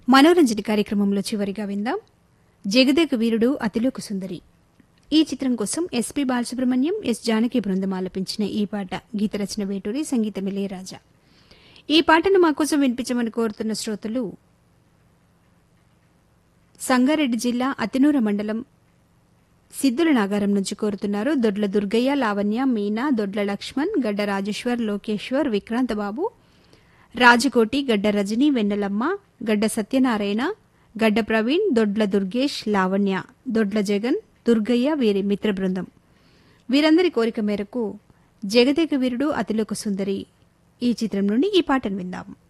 మనోరంజన కార్యక్రమంలో చివరిగా విందాం జగదేక వీరుడు అతిలోక సుందరి ఈ చిత్రం కోసం ఎస్పి బాలసుబ్రహ్మణ్యం ఎస్ జానకి బృందం ఆలపించిన ఈ పాట గీతరచన వేటూరి సంగీతం ఇళయరాజా ఈ పాటను మా కోసం వినిపించమని కోరుతున్న శ్రోతలు సంగారెడ్డి జిల్లా అతినూర మండలం సిద్దుల నాగారం నుంచి కోరుతున్నారు దొడ్ల దుర్గయ్య లావణ్య మీనా దొడ్ల లక్ష్మణ్ గడ్డ రాజేశ్వర్ లోకేశ్వర్ విక్రాంత్ బాబు రాజకోటి గడ్డ రజని వెన్నెలమ్మ గడ్డ సత్యనారాయణ గడ్డ ప్రవీణ్ దొడ్ల దుర్గేష్ లావణ్య దొడ్ల జగన్ దుర్గయ్య వీరి మిత్ర బృందం వీరందరి కోరిక మేరకు జగదేక వీరుడు అతిలోక సుందరి ఈ చిత్రం నుండి ఈ పాటను విందాం